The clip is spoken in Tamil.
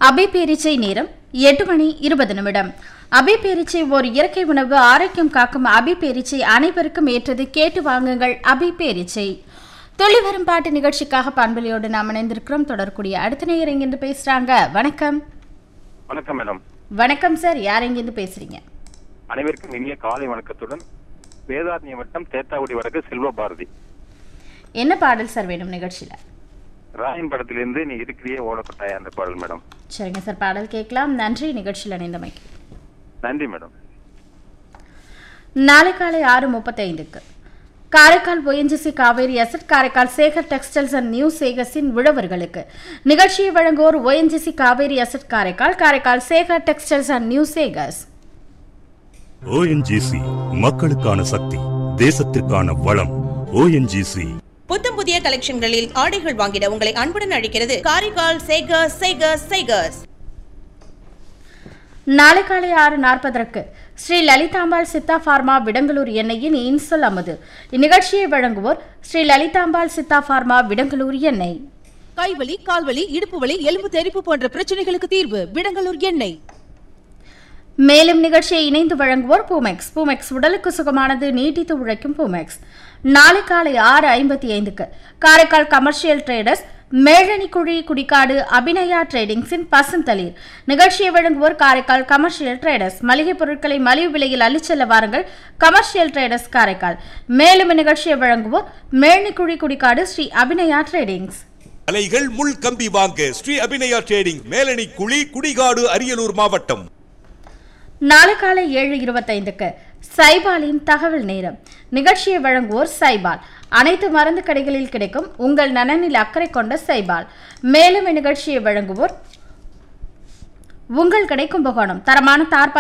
அபிபேரிச்சை நேரம் எட்டு மணி இருபது நிமிடம் அபிபேரிச்சை ஓர் இயற்கை உணவு ஆரோக்கியம் காக்கும் அபிபேரிச்சை அனைவருக்கும் ஏற்றது கேட்டு வாங்குங்கள் அபிபேரிச்சை துள்ளி வரும் பாட்டு நிகழ்ச்சிக்காக பண்பலியோடு நாம் இணைந்திருக்கிறோம் தொடரக்கூடிய அடுத்த நேயர் எங்கிருந்து பேசுறாங்க வணக்கம் வணக்கம் மேடம் வணக்கம் சார் யார் எங்கிருந்து பேசுறீங்க அனைவருக்கும் இனிய காலை வணக்கத்துடன் வேதாரண்ய வட்டம் தேத்தாக்குடி வடக்கு செல்வ பாரதி என்ன பாடல் சார் வேணும் நிகழ்ச்சியில ராயன் படத்திலிருந்து நீ இருக்கிறியே ஓடப்பட்டாய அந்த பாடல் மேடம் சரிங்க சார் பாடல் கேட்கலாம் நன்றி நிகழ்ச்சியில் இணைந்தமைக்கு நன்றி மேடம் நாளை காலை ஆறு முப்பத்தைந்துக்கு Karaikal ONGC Cauvery asset Karaikal Sekar textiles and new சேகர்ஸின் உழவர்களுக்கு நிகழ்ச்சியை வழங்குவோர் ONGC Cauvery asset Karaikal Karaikal Sekar textiles and new Sekars ONGC மக்களுக்கான சக்தி தேசத்திற்கான வளம் ஓஎன்ஜிசி புத்தம் புதிய கலெக்ஷன்களில் ஆடைகள் வாங்கிட உங்களை அன்புடன் அழைக்கிறது காரைக்கால் சேகர்ஸ் சேகர்ஸ் சேகர்ஸ் நாளை காலை ஆறு நாற்பதற்கு ஸ்ரீ லலிதாம்பாள் சித்தா ஃபார்மா விடங்களூர் எண்ணெயின் இன்சொல் அமுது இந்நிகழ்ச்சியை வழங்குவோர் ஸ்ரீ லலிதாம்பாள் சித்தா ஃபார்மா விடங்களூர் எண்ணெய் கைவலி கால்வலி இடுப்பு வலி எலும்பு தெறிப்பு போன்ற பிரச்சனைகளுக்கு தீர்வு விடங்கலூர் எண்ணெய் மேலும் நிகழ்ச்சியை இணைந்து வழங்குவோர் பூமெக்ஸ் பூமெக்ஸ் உடலுக்கு சுகமானது நீட்டித்து உழைக்கும் பூமெக்ஸ் நாளை காலை ஆறு ஐம்பத்தி ஐந்துக்கு காரைக்கால் கமர்ஷியல் ட்ரேடர்ஸ் மேழனி குழி குடிக்காடு அபிநயா ட்ரேடிங்ஸின் பசுந்தளிர் நிகழ்ச்சியை வழங்குவோர் காரைக்கால் கமர்ஷியல் ட்ரேடர்ஸ் மளிகை பொருட்களை மலிவு விலையில் அள்ளிச்செல்ல வாருங்கள் கமர்ஷியல் ட்ரேடர்ஸ் காரைக்கால் மேலும் இந்நிகழ்ச்சியை வழங்குவோர் மேழனிக்குழி குடிக்காடு ஸ்ரீ அபிநயா ட்ரேடிங்ஸ் அலைகள் முள் கம்பி வாங்க ஸ்ரீ அபிநயா ட்ரேடிங் மேலணி குழி குடிகாடு அரியலூர் மாவட்டம் நாளை காலை ஏழு இருபத்தைந்துக்கு சைபாலின் தகவல் நேரம் நிகழ்ச்சியை வழங்குவோர் சைபால் அனைத்து மருந்து கடைகளில் கிடைக்கும் உங்கள் நலனில் அக்கறை கொண்ட சைபால் மேலும் இந்நிகழ்ச்சியை வழங்குவோர் உங்கள் கடை கும்பகோணம் தரமான தார்பா